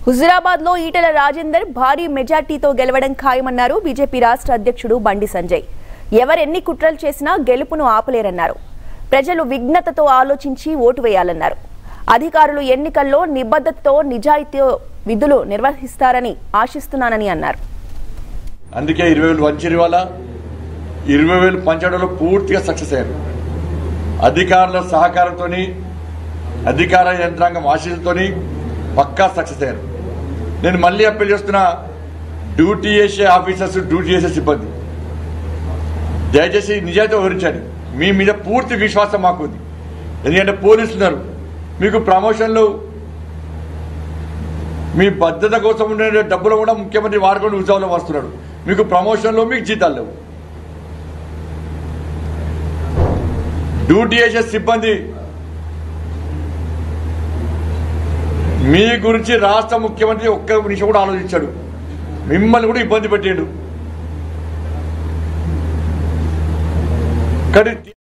హుజురాబాద్ లో ఈటెల రాజేందర్ భారీ మెజార్టీతో గెలవడం ఖాయమన్నారు బీజేపీ రాష్ట్ర అధ్యక్షుడు బండి సంజయ్ ఎవరెన్ని కుట్రలు చేసినా గెలుపును ఆపలేరన్నారు ప్రజలు విఘ్నతతో ఆలోచించి ఓటు వేయాలన్నారు అధికారులు ఎన్నికల్లో నిబద్ధతతో నిజాయితీతో విధులు నిర్వహిస్తారని ఆశిస్తున్నానని అన్నారు అందుకే ఇరవై వేలు వంచరి వల్ల ఇరవై వేలు పంచడంలో పూర్తిగా సక్సెస్ అయ్యారు అధికారుల సహకారంతో అధికార యంత్రాంగం ఆశీస్సులతో పక్కా సక్సెస్ అయ్యారు నేను మళ్ళీ అప్పీల్ చేస్తున్నా డ్యూటీ చేసే ఆఫీసర్స్ డ్యూటీ చేసే సిబ్బంది దయచేసి నిజాయితీ వివరించండి మీ మీద పూర్తి విశ్వాసం మాకు ఉంది ఎందుకంటే పోలీసులు ఉన్నారు మీకు ప్రమోషన్లు మీ భద్రత కోసం ఉండే డబ్బులు కూడా ముఖ్యమంత్రి వాడుకొని ఉత్సవంలో వస్తున్నాడు మీకు ప్రమోషన్లో మీకు జీతాలు లేవు డ్యూటీ చేసే సిబ్బంది మీ గురించి రాష్ట్ర ముఖ్యమంత్రి ఒక్క నిమిషం కూడా ఆలోచించాడు మిమ్మల్ని కూడా ఇబ్బంది పెట్టాడు కానీ